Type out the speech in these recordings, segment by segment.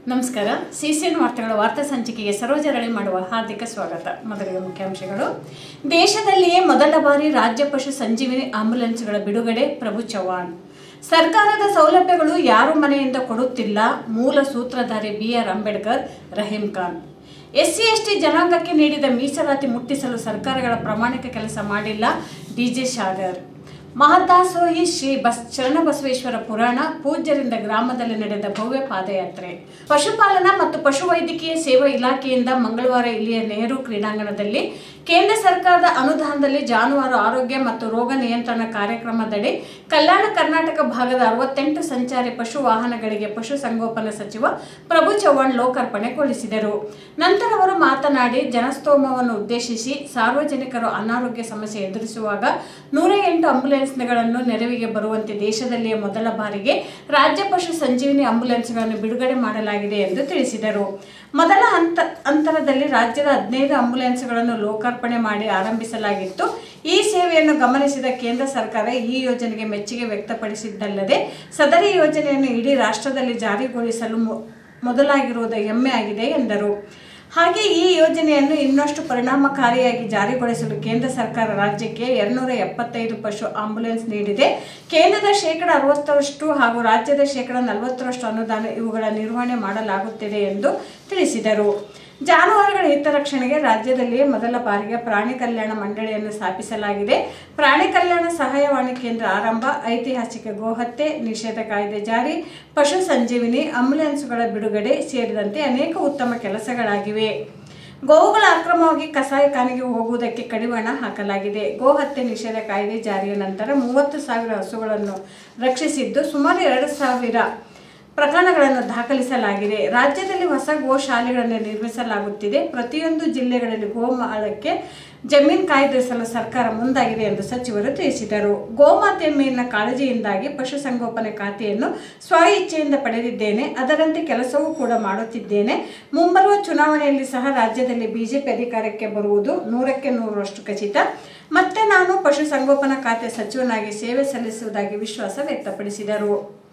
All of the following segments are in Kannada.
ನಮಸ್ಕಾರ ಸಿಸಿಎನ್ ವಾರ್ತೆಗಳ ವಾರ್ತಾ ಸಂಚಿಕೆಗೆ ಸರೋಜರಳಿ ಮಾಡುವ ಹಾರ್ದಿಕ ಸ್ವಾಗತ ಮೊದಲಿಗೆ ಮುಖ್ಯಾಂಶಗಳು ದೇಶದಲ್ಲಿಯೇ ಮೊದಲ ಬಾರಿ ರಾಜ್ಯ ಪಶು ಸಂಜೀವಿನಿ ಆಂಬ್ಯುಲೆನ್ಸ್ಗಳ ಬಿಡುಗಡೆ ಪ್ರಭು ಚವ್ಹಾಣ್ ಸರ್ಕಾರದ ಸೌಲಭ್ಯಗಳು ಯಾರು ಮನೆಯಿಂದ ಕೊಡುತ್ತಿಲ್ಲ ಮೂಲ ಸೂತ್ರಧಾರಿ B R Ambedkar Rahim Khan SC ST ಜನಾಂಗಕ್ಕೆ ನೀಡಿದ ಮೀಸಲಾತಿ ಮುಟ್ಟಿಸಲು ಸರ್ಕಾರಗಳ ಪ್ರಾಮಾಣಿಕ ಕೆಲಸ ಮಾಡಿಲ್ಲ ಡಿಜೆ ಶಾಗರ್ ಮಹದಾಸೋಹಿ ಶ್ರೀ ಬಸ್ ಶರಣಬಸವೇಶ್ವರ ಪುರಾಣ ಪೂಜ್ಯರಿಂದ ಗ್ರಾಮದಲ್ಲಿ ನಡೆದ ಭವ್ಯ ಪಾದಯಾತ್ರೆ ಪಶುಪಾಲನಾ ಮತ್ತು ಪಶುವೈದ್ಯಕೀಯ ಸೇವಾ ಇಲಾಖೆಯಿಂದ ಮಂಗಳವಾರ ಇಲ್ಲಿಯ ನೆಹರು ಕ್ರೀಡಾಂಗಣದಲ್ಲಿ ಕೇಂದ್ರ ಸರ್ಕಾರದ ಅನುದಾನದಲ್ಲಿ ಜಾನುವಾರು ಆರೋಗ್ಯ ಮತ್ತು ರೋಗ ನಿಯಂತ್ರಣ ಕಾರ್ಯಕ್ರಮದಡಿ ಕಲ್ಯಾಣ ಕರ್ನಾಟಕ ಭಾಗದ ಅರವತ್ತೆಂಟು ಸಂಚಾರಿ ಪಶು ವಾಹನಗಳಿಗೆ ಪಶು ಸಂಗೋಪನಾ ಸಚಿವ ಪ್ರಭು ಚವ್ಹಾಣ್ ಲೋಕಾರ್ಪಣೆಗೊಳಿಸಿದರು ನಂತರ ಅವರು ಮಾತನಾಡಿ ಜನಸ್ತೋಮವನ್ನು ಉದ್ದೇಶಿಸಿ ಸಾರ್ವಜನಿಕರು ಅನಾರೋಗ್ಯ ಸಮಸ್ಯೆ ಎದುರಿಸುವಾಗ ನೂರ ಎಂಟು ಆಂಬ್ಯುಲೆನ್ಸ್ಗಳನ್ನು ನೆರವಿಗೆ ಬರುವಂತೆ ದೇಶದಲ್ಲಿಯೇ ಮೊದಲ ಬಾರಿಗೆ ರಾಜ್ಯ ಪಶು ಸಂಜೀವಿನಿ ಆಂಬ್ಯುಲೆನ್ಸ್ಗಳನ್ನು ಬಿಡುಗಡೆ ಮಾಡಲಾಗಿದೆ ಎಂದು ತಿಳಿಸಿದರು ಮೊದಲ ಹಂತ ಅಂತರದಲ್ಲಿ ರಾಜ್ಯದ ಹದಿನೈದು ಆಂಬ್ಯುಲೆನ್ಸ್ಗಳನ್ನು ಲೋಕಾರ್ಪಣೆ ಮಾಡಿ ಆರಂಭಿಸಲಾಗಿತ್ತು ಈ ಸೇವೆಯನ್ನು ಗಮನಿಸಿದ ಕೇಂದ್ರ ಸರ್ಕಾರ ಈ ಯೋಜನೆಗೆ ಮೆಚ್ಚುಗೆ ವ್ಯಕ್ತಪಡಿಸಿದ್ದಲ್ಲದೆ ಸದರಿ ಯೋಜನೆಯನ್ನು ಇಡೀ ರಾಷ್ಟ್ರದಲ್ಲಿ ಜಾರಿಗೊಳಿಸಲು ಮೊ- ಮೊದಲಾಗಿರುವುದು ಹೆಮ್ಮೆ ಆಗಿದೆ ಎಂದರು ಹಾಗೆ ಈ ಯೋಜನೆಯನ್ನು ಇನ್ನಷ್ಟು ಪರಿಣಾಮಕಾರಿಯಾಗಿ ಜಾರಿಗೊಳಿಸಲು ಕೇಂದ್ರ ಸರ್ಕಾರ ರಾಜ್ಯಕ್ಕೆ ಎರಡ್ನೂರ ಎಪ್ಪತ್ತೈದು ಪಶು ಆಂಬ್ಯುಲೆನ್ಸ್ ನೀಡಿದೆ ಕೇಂದ್ರದ ಶೇಕಡ ಅರವತ್ತರಷ್ಟು ಹಾಗೂ ರಾಜ್ಯದ ಶೇಕಡ ನಲವತ್ತರಷ್ಟು ಅನುದಾನ ಇವುಗಳ ನಿರ್ವಹಣೆ ಮಾಡಲಾಗುತ್ತಿದೆ ಎಂದು ತಿಳಿಸಿದರು ಜಾನುವಾರುಗಳ ಹಿತರಕ್ಷಣೆಗೆ ರಾಜ್ಯದಲ್ಲಿಯೇ ಮೊದಲ ಬಾರಿಗೆ ಪ್ರಾಣಿ ಕಲ್ಯಾಣ ಮಂಡಳಿಯನ್ನು ಸ್ಥಾಪಿಸಲಾಗಿದೆ ಪ್ರಾಣಿ ಕಲ್ಯಾಣ ಸಹಾಯವಾಣಿ ಕೇಂದ್ರ ಆರಂಭ ಐತಿಹಾಸಿಕ ಗೋಹತ್ಯೆ ನಿಷೇಧ ಕಾಯ್ದೆ ಜಾರಿ ಪಶು ಸಂಜೀವಿನಿ ಆಂಬ್ಯುಲೆನ್ಸ್ಗಳ ಬಿಡುಗಡೆ ಸೇರಿದಂತೆ ಅನೇಕ ಉತ್ತಮ ಕೆಲಸಗಳಾಗಿವೆ ಗೋವುಗಳ ಅಕ್ರಮವಾಗಿ ಕಸಾಯಿಖಾನೆಗೆ ಹೋಗುವುದಕ್ಕೆ ಕಡಿವಾಣ ಹಾಕಲಾಗಿದೆ ಗೋಹತ್ಯೆ ನಿಷೇಧ ಕಾಯ್ದೆ ಜಾರಿಯ ನಂತರ ಮೂವತ್ತು ಸಾವಿರ ಹಸುಗಳನ್ನು ರಕ್ಷಿಸಿದ್ದು ಸುಮಾರು ಎರಡು ಸಾವಿರ ಪ್ರಕರಣಗಳನ್ನು ದಾಖಲಿಸಲಾಗಿದೆ ರಾಜ್ಯದಲ್ಲಿ ಹೊಸ ಗೋಶಾಲೆಗಳನ್ನು ನಿರ್ಮಿಸಲಾಗುತ್ತಿದೆ ಪ್ರತಿಯೊಂದು ಜಿಲ್ಲೆಗಳಲ್ಲಿ ಗೋಮಾಳಕ್ಕೆ ಜಮೀನು ಕಾಯ್ದಿರಿಸಲು ಸರ್ಕಾರ ಮುಂದಾಗಿದೆ ಎಂದು ಸಚಿವರು ತಿಳಿಸಿದರು ಗೋಮಾತೆಯ ಮೇಲಿನ ಕಾಳಜಿಯಿಂದಾಗಿ ಪಶುಸಂಗೋಪನೆ ಖಾತೆಯನ್ನು ಸ್ವ ಇಚ್ಛೆಯಿಂದ ಪಡೆದಿದ್ದೇನೆ ಅದರಂತೆ ಕೆಲಸವೂ ಕೂಡ ಮಾಡುತ್ತಿದ್ದೇನೆ ಮುಂಬರುವ ಚುನಾವಣೆಯಲ್ಲಿ ಸಹ ರಾಜ್ಯದಲ್ಲಿ ಬಿಜೆಪಿ ಅಧಿಕಾರಕ್ಕೆ ಬರುವುದು ನೂರಕ್ಕೆ ನೂರರಷ್ಟು ಖಚಿತ ಮತ್ತೆ ನಾನು ಪಶುಸಂಗೋಪನಾ ಖಾತೆ ಸಚಿವನಾಗಿ ಸೇವೆ ಸಲ್ಲಿಸುವುದಾಗಿ ವಿಶ್ವಾಸ ವ್ಯಕ್ತಪಡಿಸಿದರು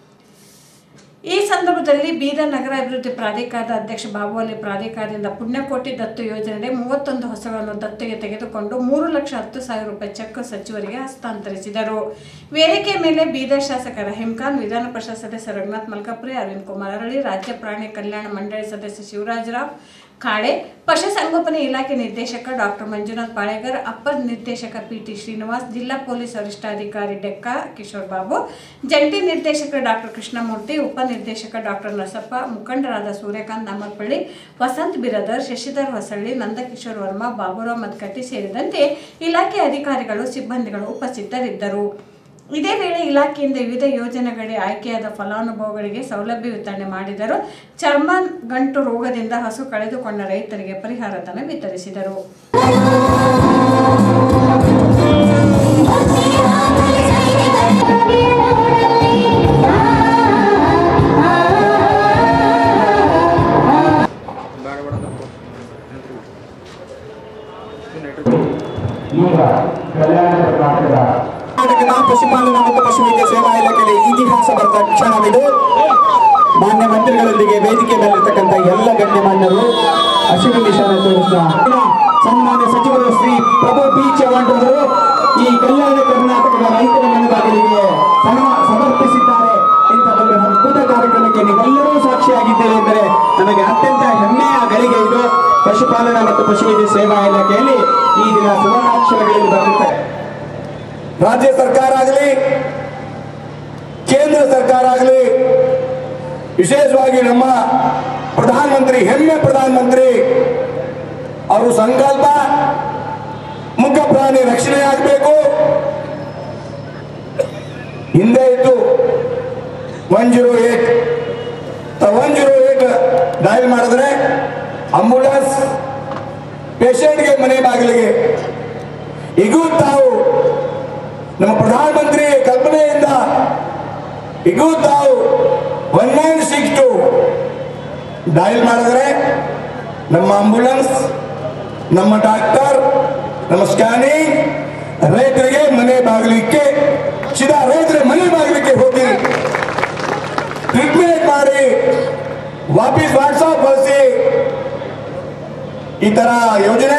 ಈ ಸಂದರ್ಭದಲ್ಲಿ ಬೀದರ್ ನಗರ ಅಭಿವೃದ್ಧಿ ಪ್ರಾಧಿಕಾರದ ಅಧ್ಯಕ್ಷ ಬಾಬುವಲ್ಲಿ ಪ್ರಾಧಿಕಾರದಿಂದ ಪುಣ್ಯಕೋಟಿ ದತ್ತು ಯೋಜನೆಗೆ ಮೂವತ್ತೊಂದು ಹೊಸಗಳನ್ನು ದತ್ತಿಗೆ ತೆಗೆದುಕೊಂಡು ಮೂರು ಲಕ್ಷ ಹತ್ತು ಸಾವಿರ ರೂಪಾಯಿ ಚೆಕ್ ಸಚಿವರಿಗೆ ಹಸ್ತಾಂತರಿಸಿದರು ವೇದಿಕೆ ಮೇಲೆ ಬೀದರ್ ಶಾಸಕ ರಹೀಂ ಖಾನ್ ವಿಧಾನ ಪರಿಷತ್ ಸದಸ್ಯ ರಘುನಾಥ್ ಮಲ್ಕಾಪುರಿ ಅರವಿಂದ್ ಕುಮಾರ್ ಅರಳಿ ರಾಜ್ಯ ಪ್ರಾಣಿ ಕಲ್ಯಾಣ ಮಂಡಳಿ ಸದಸ್ಯ ಶಿವರಾಜರಾವ್ ಕಾಳೆ ಪಶುಸಂಗೋಪನೆ ಇಲಾಖೆ ನಿರ್ದೇಶಕ ಡಾಕ್ಟರ್ ಮಂಜುನಾಥ್ ಪಾಳೇಗರ್ ಅಪ್ಪರ್ ನಿರ್ದೇಶಕ ಪಿಟಿ ಶ್ರೀನಿವಾಸ್ ಜಿಲ್ಲಾ ಪೊಲೀಸ್ ವರಿಷ್ಠಾಧಿಕಾರಿ ಡೆಕ್ಕಾ ಕಿಶೋರ್ ಬಾಬು ಜಂಟಿ ನಿರ್ದೇಶಕ ಡಾಕ್ಟರ್ ಕೃಷ್ಣಮೂರ್ತಿ ಉಪನಿರ್ದೇಶಕ ಡಾಕ್ಟರ್ ನರಸಪ್ಪ ಮುಖಂಡರಾದ ಸೂರ್ಯಕಾಂತ್ ನಾಮರ್ಪಳ್ಳಿ ವಸಂತ್ ಬಿರದರ್ ಶಶಿಧರ್ ಹೊಸಳ್ಳಿ ನಂದಕಿಶೋರ್ ವರ್ಮಾ ಬಾಬುರಾವ್ ಮದ್ಕಟ್ಟಿ ಸೇರಿದಂತೆ ಇಲಾಖೆ ಅಧಿಕಾರಿಗಳು ಸಿಬ್ಬಂದಿಗಳು ಉಪಸ್ಥಿತರಿದ್ದರು ಇದೇ ವೇಳೆ ಇಲಾಖೆಯಿಂದ ವಿವಿಧ ಯೋಜನೆಗಳಿಗೆ ಆಯ್ಕೆಯಾದ ಫಲಾನುಭವಿಗಳಿಗೆ ಸೌಲಭ್ಯ ವಿತರಣೆ ಮಾಡಿದರು ಚರ್ಮ ಗಂಟು ರೋಗದಿಂದ ಹಸು ಕಳೆದುಕೊಂಡ ರೈತರಿಗೆ ಪರಿಹಾರ ಧನ ವಿತರಿಸಿದರು ಈಗ ಕಲ್ಯಾಣ ಕರ್ನಾಟಕದ ಕರ್ನಾಟಕದ ಪಶುಪಾಲನಾ ಮತ್ತು ಪಶುವೈದ್ಯ ಸೇವಾ ಇಲಾಖೆಯಲ್ಲಿ ಇತಿಹಾಸ ಬರೆದ ಕ್ಷಣವಿದು ಮಾನ್ಯ ಮಂತ್ರಿಗಳೊಂದಿಗೆ ವೇದಿಕೆ ಮೇಲಿರ್ತಕ್ಕಂಥ ಎಲ್ಲ ಗಣ್ಯಮಾನ್ಯರು ಹಸಿರು ನಿಶಾನ ತೋರಿಸಿದ ಸನ್ಮಾನ್ಯ ಸಚಿವರು ಶ್ರೀ ಪ್ರಭು ಬಿ ಚವ್ಹಾಣ್ ಅವರು ಈ ಕಲ್ಯಾಣ ಕರ್ನಾಟಕದ ರೈತರ ಮನೆಬಾಗಿಲಿಗೆ ಸನ್ಮಾ- ಸಮರ್ಪಿಸಿದ್ದಾರೆ ಇಂಥ ಒಂದು ಅದ್ಭುತ ಕಾರ್ಯಕ್ರಮಕ್ಕೆ ನೀವೆಲ್ಲರೂ ಸಾಕ್ಷಿಯಾಗಿದ್ದೇವೆ ಎಂದರೆ ನಮಗೆ ಅತ್ಯಂತ ಹೆಮ್ಮೆಯ ಗಳಿಗೆ ಇದು ಪಶುಪಾಲನಾ ಮತ್ತು ಪಶುವೈದ್ಯ ಸೇವಾ ಇಲಾಖೆಯಲ್ಲಿ ಈ ದಿನ ಸುವರ್ಣಾಕ್ಷರಗಳಲ್ಲಿ ಬರೆದಿದ್ದಾರೆ ರಾಜ್ಯ ಸರ್ಕಾರ ಆಗಲಿ ಕೇಂದ್ರ ಸರ್ಕಾರ ಆಗಲಿ ವಿಶೇಷವಾಗಿ ನಮ್ಮ ಪ್ರಧಾನಮಂತ್ರಿ ಹೆಮ್ಮೆ ಪ್ರಧಾನಮಂತ್ರಿ ಅವರು ಸಂಕಲ್ಪ ಮುಖ್ಯ ಪ್ರಾಣಿ ರಕ್ಷಣೆ ಆಗಬೇಕು ಹಿಂದೆ ಇತ್ತು one zero eight one zero eight dial ಮಾಡಿದ್ರೆ ಅಂಬುಲೆನ್ಸ್ ಪೇಷಂಟ್ಗೆ ಮನೆ ಬಾಗಿಲಿಗೆ ಈಗೂ ತಾವು ನಮ್ಮ ಪ್ರಧಾನಮಂತ್ರಿ ಕಲ್ಪನೆಯಿಂದ ಈಗೂ ತಾವು one nine six two dial ಮಾಡಿದ್ರೆ ನಮ್ಮ ಆಂಬುಲೆನ್ಸ್ ನಮ್ಮ ಡಾಕ್ಟರ್ ನಮ್ಮ ಸ್ಕ್ಯಾನಿಂಗ್ ರೈತರಿಗೆ ಮನೆ ಬಾಗಿಲಿಕ್ಕೆ ಸೀದಾ ರೈತರ ಮನೆ ಬಾಗಿಲಿಕ್ಕೆ ಹೋಗಿ ಟ್ರೀಟ್ಮೆಂಟ್ ಮಾಡಿ ವಾಪಸ್ ವಾಟ್ಸಪ್ ಬಳಸಿ ಈ ತರ ಯೋಜನೆ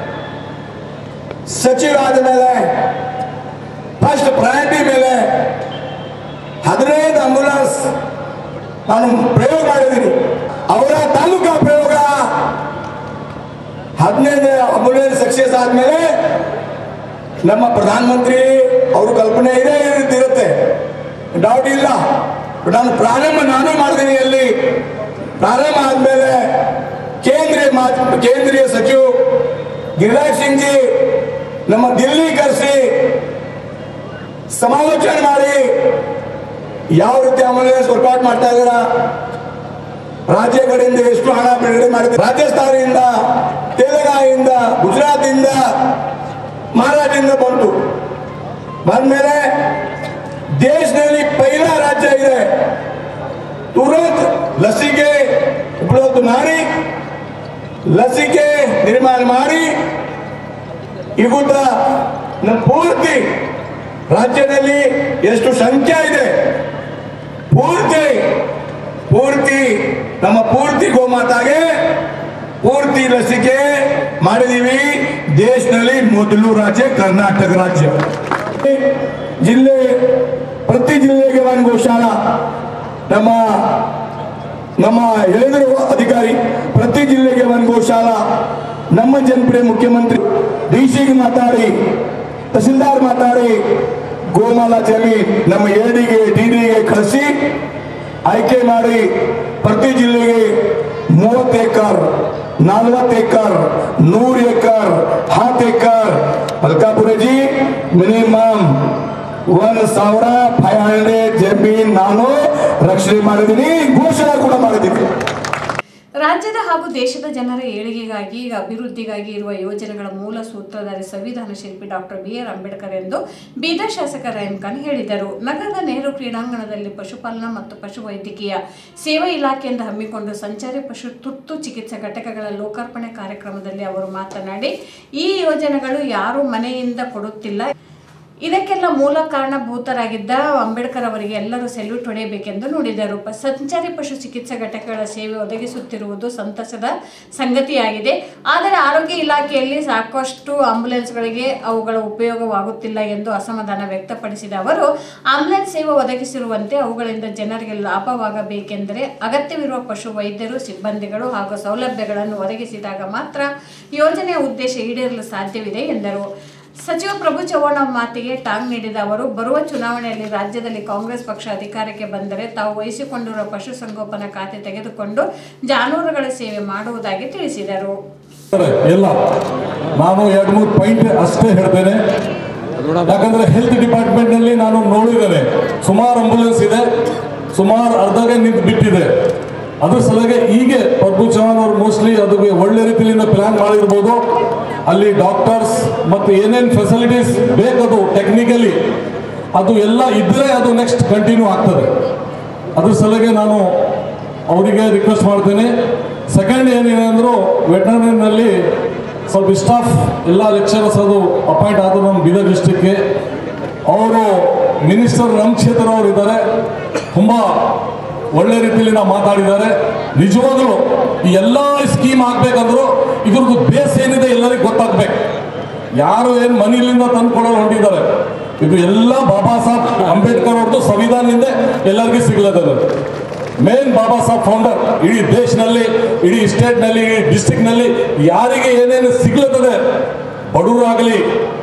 ಸಚಿವ ಆದ ಮೇಲೆ ಫಸ್ಟ್ ಪ್ರಯಾರಿಟಿ ಮೇಲೆ ಹದಿನೈದು ಆಂಬುಲೆನ್ಸ್ ನಾನು ಪ್ರಯೋಗ ಮಾಡಿದ್ದೀನಿ ಅವರ ತಾಲೂಕಾ ಪ್ರಯೋಗ ಹದಿನೈದು ಆಂಬುಲೆನ್ಸ್ ಸಕ್ಸಸ್ ಆದ್ಮೇಲೆ ನಮ್ಮ ಪ್ರಧಾನಮಂತ್ರಿ ಅವ್ರ ಕಲ್ಪನೆ ಇದೆ ಇರುತ್ತೆ ಡೌಟ್ ಇಲ್ಲ ನಾನು ಪ್ರಾರಂಭ ನಾನು ಮಾಡಿದ್ದೀನಿ ಅಲ್ಲಿ ಪ್ರಾರಂಭ ಆದ್ಮೇಲೆ ಕೇಂದ್ರೀಯ ಮಾ- ಕೇಂದ್ರೀಯ ಸಚಿವ ಗಿರಿರಾಜ್ ಸಿಂಗ್ ಜಿ ನಮ್ಮ ದಿಲ್ಲಿ ಕರೆಸಿ ಸಮಾಲೋಚನೆ ಮಾಡಿ ಯಾವ ರೀತಿ ಆಂಬುಲೆನ್ಸ್ ವರ್ಕೌಟ್ ಮಾಡ್ತಾ ಇದ್ದೀರಾ ರಾಜ್ಯಗಳಿಂದ ಎಷ್ಟು ಹಣ ಬಿಡುಗಡೆ ಮಾಡಿದೆ ರಾಜಸ್ಥಾನದಿಂದ ತೆಲಂಗಾಣದಿಂದ ಗುಜರಾತಿಂದ ಮಹಾರಾಷ್ಟ್ರದಿಂದ ಬಂತು ಬಂದ್ಮೇಲೆ ದೇಶದಲ್ಲಿ ಪೈಲ ರಾಜ್ಯ ಇದೆ ತುರಂತ್ ಲಸಿಕೆ ಉಪಲಬ್ಧ ಮಾಡಿ ಲಸಿಕೆ ನಿರ್ಮಾಣ ಮಾಡಿ ಇವತ್ತ ನಮ್ಮ ಪೂರ್ತಿ ರಾಜ್ಯದಲ್ಲಿ ಎಷ್ಟು ಸಂಖ್ಯೆ ಇದೆ ಪೂರ್ತಿ ಪೂರ್ತಿ ನಮ್ಮ ಪೂರ್ತಿ ಗೋಮಾತಾಗೆ ಪೂರ್ತಿ ಲಸಿಕೆ ಮಾಡಿದೀವಿ ದೇಶದಲ್ಲಿ ಮೊದಲು ರಾಜ್ಯ ಕರ್ನಾಟಕ ರಾಜ್ಯ ಜಿಲ್ಲೆ ಪ್ರತಿ ಜಿಲ್ಲೆಗೆ ಒಂದು ಗೋಶಾಲಾ ನಮ್ಮ ನಮ್ಮ ಹೇಳಿದರು ಅಧಿಕಾರಿ ಪ್ರತಿ ಜಿಲ್ಲೆಗೆ ಒಂದು ಗೋಶಾಲಾ ನಮ್ಮ ಜನಪ್ರಿಯ ಮುಖ್ಯಮಂತ್ರಿ ಡಿ ಸಿಗೆ ಮಾತಾಡಿ ತಹಸೀಲ್ದಾರ್ ಮಾತಾಡಿ ಗೋಮಾಲ ಜಮೀನ್ ನಮ್ಮ ಎಡಿಗೆ ಡಿಡಿಗೆ ಕಳಿಸಿ ಆಯ್ಕೆ ಮಾಡಿ ಪ್ರತಿ ಜಿಲ್ಲೆಗೆ ಮೂವತ್ತು ಎಕರ್ ನಲ್ವತ್ತು ಎಕರ್ ನೂರು ಎಕರ್ ಹತ್ತು ಎಕರ್ ಮಲ್ಕಾಪುರಜಿ ಮಿನಿಮಮ್ ಒಂದ್ ಸಾವಿರ ಫೈವ್ ಹಂಡ್ರೆಡ್ ಜಮೀನ್ ನಾನು ರಕ್ಷಣೆ ಮಾಡಿದ್ದೀನಿ ಘೋಷಣೆ ಕೂಡ ಮಾಡಿದ್ದೀನಿ ರಾಜ್ಯದ ಹಾಗೂ ದೇಶದ ಜನರ ಏಳಿಗೆಗಾಗಿ ಅಭಿವೃದ್ಧಿಗಾಗಿ ಇರುವ ಯೋಜನೆಗಳ ಮೂಲ ಸೂತ್ರಧಾರಿ ಸಂವಿಧಾನ ಶಿಲ್ಪಿ ಡಾಕ್ಟರ್ ಬಿ ಆರ್ ಅಂಬೇಡ್ಕರ್ ಎಂದು ಬೀದರ್ ಶಾಸಕ ರಹೀಂ ಖಾನ್ ಹೇಳಿದರು ನಗರದ ನೆಹರು ಕ್ರೀಡಾಂಗಣದಲ್ಲಿ ಪಶುಪಾಲನಾ ಮತ್ತು ಪಶುವೈದ್ಯಕೀಯ ಸೇವಾ ಇಲಾಖೆಯಿಂದ ಹಮ್ಮಿಕೊಂಡು ಸಂಚಾರಿ ಪಶು ತುರ್ತು ಚಿಕಿತ್ಸಾ ಘಟಕಗಳ ಲೋಕಾರ್ಪಣೆ ಕಾರ್ಯಕ್ರಮದಲ್ಲಿ ಅವರು ಮಾತನಾಡಿ ಈ ಯೋಜನೆಗಳು ಯಾರು ಮನೆಯಿಂದ ಕೊಡುತ್ತಿಲ್ಲ ಇದಕ್ಕೆಲ್ಲ ಮೂಲ ಕಾರಣಭೂತರಾಗಿದ್ದ ಅಂಬೇಡ್ಕರ್ ಅವರಿಗೆ ಎಲ್ಲರೂ ಸೆಲ್ಯೂಟ್ ಹೊಡೆಯಬೇಕೆಂದು ನುಡಿದರು ಪ- ಸಂಚಾರಿ ಪಶು ಚಿಕಿತ್ಸಾ ಘಟಕಗಳ ಸೇವೆ ಒದಗಿಸುತ್ತಿರುವುದು ಸಂತಸದ ಸಂಗತಿಯಾಗಿದೆ ಆದರೆ ಆರೋಗ್ಯ ಇಲಾಖೆಯಲ್ಲಿ ಸಾಕಷ್ಟು ಆಂಬ್ಯುಲೆನ್ಸ್ಗಳಿಗೆ ಅವುಗಳ ಉಪಯೋಗವಾಗುತ್ತಿಲ್ಲ ಎಂದು ಅಸಮಾಧಾನ ವ್ಯಕ್ತಪಡಿಸಿದ ಅವರು ಆಂಬ್ಯುಲೆನ್ಸ್ ಸೇವೆ ಒದಗಿಸಿರುವಂತೆ ಅವುಗಳಿಂದ ಜನರಿಗೆ ಲಾಭವಾಗಬೇಕೆಂದರೆ ಅಗತ್ಯವಿರುವ ಪಶು ವೈದ್ಯರು ಸಿಬ್ಬಂದಿಗಳು ಹಾಗೂ ಸೌಲಭ್ಯಗಳನ್ನು ಒದಗಿಸಿದಾಗ ಮಾತ್ರ ಯೋಜನೆಯ ಉದ್ದೇಶ ಈಡೇರಲು ಸಾಧ್ಯವಿದೆ ಎಂದರು ಸಚಿವ ಪ್ರಭು ಚವ್ಹಾಣ್ ಮಾತಿಗೆ ಟಾಂಗ್ ನೀಡಿದ ಅವರು ಬರುವ ಚುನಾವಣೆಯಲ್ಲಿ ರಾಜ್ಯದಲ್ಲಿ ಕಾಂಗ್ರೆಸ್ ಪಕ್ಷ ಅಧಿಕಾರಕ್ಕೆ ಬಂದರೆ ತಾವು ವಹಿಸಿಕೊಂಡಿರುವ ಪಶುಸಂಗೋಪನಾ ಖಾತೆ ತೆಗೆದುಕೊಂಡು ಜಾನುವಾರುಗಳ ಸೇವೆ ಮಾಡುವುದಾಗಿ ತಿಳಿಸಿದರು ಎಲ್ಲ ನಾನು ಎರಡು ಮೂರು ಪಾಯಿಂಟ್ ಅಷ್ಟೇ ಹೇಳ್ತೇನೆ ಯಾಕಂದ್ರೆ ಹೆಲ್ತ್ ಡಿಪಾರ್ಟ್ಮೆಂಟ್ ನಲ್ಲಿ ನಾನು ನೋಡಿದ್ದೇನೆ ಸುಮಾರು ಆಂಬುಲೆನ್ಸ್ ಇದೆ ಸುಮಾರು ಅರ್ಧಗೆ ನಿಂತು ಬಿಟ್ಟಿದೆ ಅದ್ರ ಸಲುವಾಗಿ ಹೀಗೆ ಪ್ರಭು ಚವ್ಹಾಣ್ ಅವರು ಮೋಸ್ಟ್ಲಿ ಅದಕ್ಕೆ ಒಳ್ಳೆ ರೀತಿಯಿಂದ ಪ್ಲಾನ್ ಮಾಡಿರ್ಬೋದು ಅಲ್ಲಿ ಡಾಕ್ಟರ್ಸ್ ಮತ್ತು ಏನೇನು ಫೆಸಿಲಿಟೀಸ್ ಬೇಕದು ಟೆಕ್ನಿಕಲಿ ಅದು ಎಲ್ಲ ಇದ್ರೆ ಅದು ನೆಕ್ಸ್ಟ್ ಕಂಟಿನ್ಯೂ ಆಗ್ತದೆ ಅದ್ರ ಸಲುವಾಗಿ ನಾನು ಅವರಿಗೆ ರಿಕ್ವೆಸ್ಟ್ ಮಾಡ್ತೇನೆ ಸೆಕೆಂಡ್ ಏನಿದೆ ಅಂದ್ರು ವೆಟರ್ನರಿನಲ್ಲಿ ಸ್ವಲ್ಪ ಸ್ಟಾಫ್ ಎಲ್ಲ ಲೆಕ್ಚರರ್ಸ್ ಅದು ಅಪಾಯಿಂಟ್ ಆದರು ನಮ್ಮ ಬೀದರ್ ಡಿಸ್ಟಿಕ್ಗೆ ಅವರು ಮಿನಿಸ್ಟರ್ ನಮ್ಮ ಕ್ಷೇತ್ರದವರು ಇದ್ದಾರೆ ತುಂಬ ಒಳ್ಳೆ ರೀತಿಯಲ್ಲಿ ನಾವು ಮಾತಾಡಿದ್ದಾರೆ ನಿಜವಾಗ್ಲೂ ಈ ಎಲ್ಲ ಸ್ಕೀಮ್ ಆಗ್ಬೇಕಂದ್ರು ಇದ್ರದ್ದು ಬೇಸ್ ಏನಿದೆ ಎಲ್ಲರಿಗೂ ಗೊತ್ತಾಗ್ಬೇಕು ಯಾರು ಏನು ಮನೆಯಿಂದ ತಂದು ಕೊಡೋರು ಹೊಂಟಿದ್ದಾರೆ ಇದು ಎಲ್ಲ ಬಾಬಾ ಸಾಹೇಬ್ ಅಂಬೇಡ್ಕರ್ ಅವ್ರದ್ದು ಸಂವಿಧಾನದಿಂದ ಎಲ್ಲರಿಗೂ ಸಿಗ್ಲತ್ತದ ಮೇನ್ ಬಾಬಾ ಸಾಹೇಬ್ ಫೌಂಡರ್ ಇಡೀ ದೇಶನಲ್ಲಿ ಇಡೀ ಸ್ಟೇಟ್ನಲ್ಲಿ ಇಡೀ ಡಿಸ್ಟಿಕ್ನಲ್ಲಿ ಯಾರಿಗೆ ಏನೇನು ಸಿಗ್ಲತ್ತದೆ ಬಡವರು ಆಗಲಿ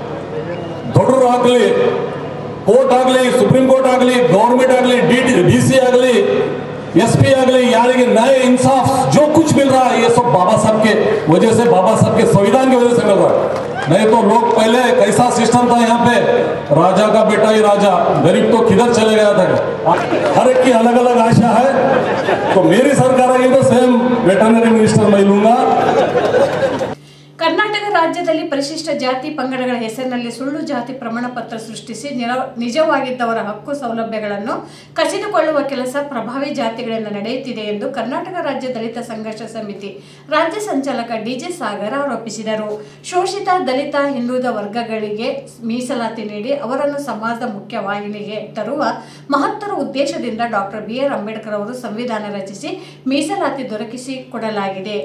ದೊಡ್ಡರು ಆಗಲಿ ಕೋರ್ಟ್ ಆಗಲಿ ಸುಪ್ರೀಂ ಕೋರ್ಟ್ ಆಗಲಿ ಗवर्नमेंट ಆಗಲಿ डी डी सी ಆಗಲಿ एस पी ಆಗಲಿ ಯಾರಿಗೆ न्याय इंसाफ जो कुछ मिल रहा है ये सब बाबा साहब के वजह से बाबा साहब के संविधान की वजह से मिल रहा है नहीं तो लोग पहले कैसा सिस्टम था यहाँ पे राजा का बेटा ही राजा गरीब तो किधर चले गया था हर एक की अलग अलग आशा है तो मेरी सरकार आएगी तो सेम वेटरनरी मिनिस्टर मैं लूंगा ಕರ್ನಾಟಕ ರಾಜ್ಯದಲ್ಲಿ ಪರಿಶಿಷ್ಟ ಜಾತಿ ಪಂಗಡಗಳ ಹೆಸರಿನಲ್ಲಿ ಸುಳ್ಳು ಜಾತಿ ಪ್ರಮಾಣ ಪತ್ರ ಸೃಷ್ಟಿಸಿ ನಿರ- ನಿಜವಾಗಿದ್ದವರ ಹಕ್ಕು ಸೌಲಭ್ಯಗಳನ್ನು ಕಸಿದುಕೊಳ್ಳುವ ಕೆಲಸ ಪ್ರಭಾವಿ ಜಾತಿಗಳಿಂದ ನಡೆಯುತ್ತಿದೆ ಎಂದು ಕರ್ನಾಟಕ ರಾಜ್ಯ ದಲಿತ ಸಂಘರ್ಷ ಸಮಿತಿ ರಾಜ್ಯ ಸಂಚಾಲಕ ಡಿಜೆ ಸಾಗರ್ ಆರೋಪಿಸಿದರು ಶೋಷಿತ ದಲಿತ ಹಿಂದುಳಿದ ವರ್ಗಗಳಿಗೆ ಮೀಸಲಾತಿ ನೀಡಿ ಅವರನ್ನು ಸಮಾಜದ ಮುಖ್ಯವಾಹಿನಿಗೆ ತರುವ ಮಹತ್ತರ ಉದ್ದೇಶದಿಂದ ಡಾಕ್ಟರ್ ಬಿ ಆರ್ ಅಂಬೇಡ್ಕರ್ ಅವರು ಸಂವಿಧಾನ ರಚಿಸಿ ಮೀಸಲಾತಿ ದೊರಕಿಸಿಕೊಡಲಾಗಿದೆ